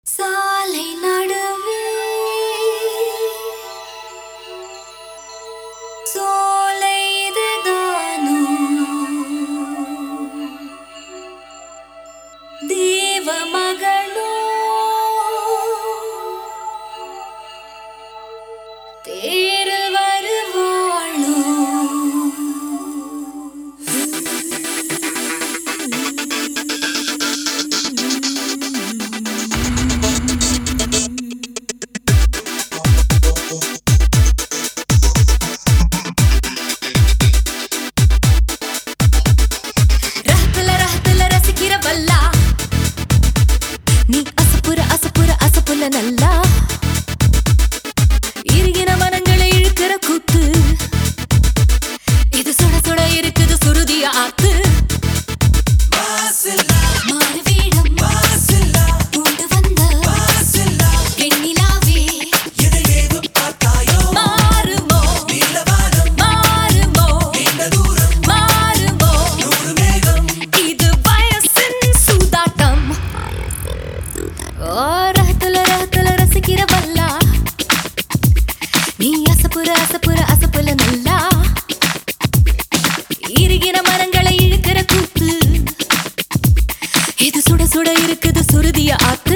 சாலை நடுவே சோலை இதுதானோ தேவ மகளோ தேரில் வருவாளோ ரஹத்துல ரஹத்துல ரசிக்கிற வல்லா நீ அசப்புற அசப்புற அசப்புல நல்லா இறுகின மனங்களை இழுக்கிற கூத்து இது சுட சுட இருக்குது சுருதிய ஆத்து மாறு வீடம் கொண்டு வந்த வெண்ணிலாவே மாறுமோ மாறுமோ மாறுமோ இது வயசின் சூதாட்டம் ஓ ரகத்துல ரகத்துல ரசிக்கிற வல்லா நீ அசப்புற அசப்புற அசப்புல நல்லா இறுகின மரங்களை இழுக்கிற கூத்து இது சுட சுட இருக்குது சுருதிய ஆத்து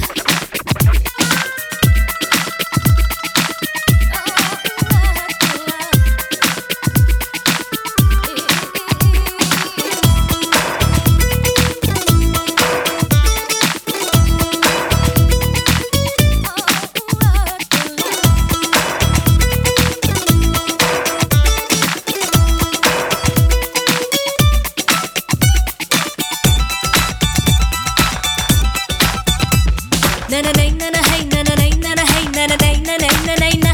நனனை நனஹை நனனை நனஹை நனனை நனை நனை ந.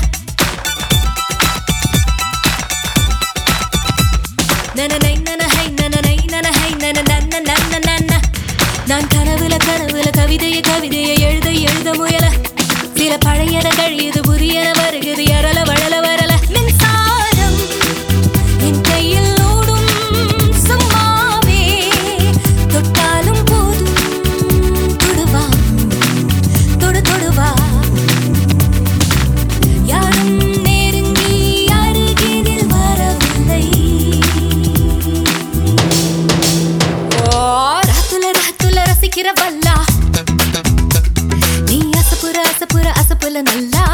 நனனை நனஹை நனனை நனஹை நனன நன நன ந. நான் கனவுல கனவுல கவிதைய கவிதைய எழுத எழுத முயல சில பழையன கழியுது புதியன வருகுது எரல வளல வரல மின்சாரம் என் கையில் ஓடும் சும்மாவே தொட்டாலும் போதும் தொடுவா தொடு தொடுவா யாரும் நெருங்கி அருகினில் வரவில்லை ஓ ராத்துல ராத்துல ரசிக்கிற வல்லா நீ அசப்புற அசப்புற அசப்புல நல்லா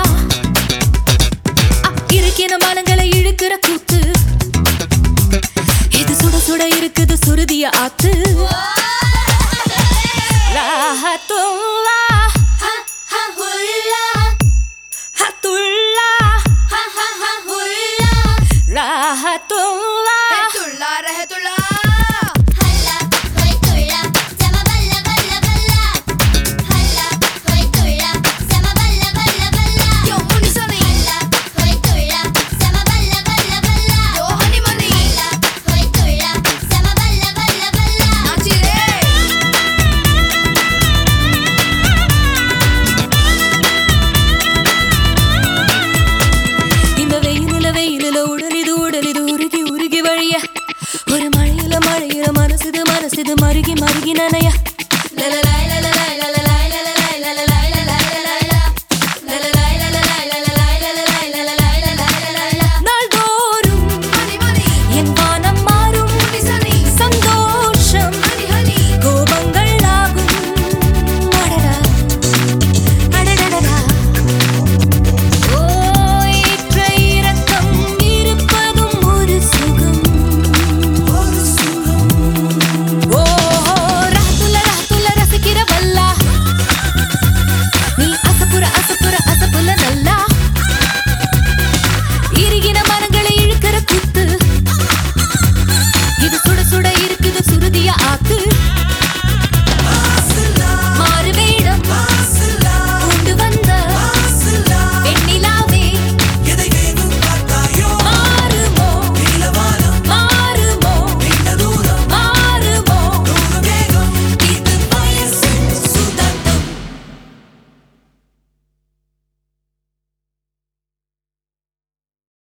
அ, இருக்கின மனங்களை இழுக்கிற கூத்து இது சுட சுட இருக்குது சுருதிய ஆத்து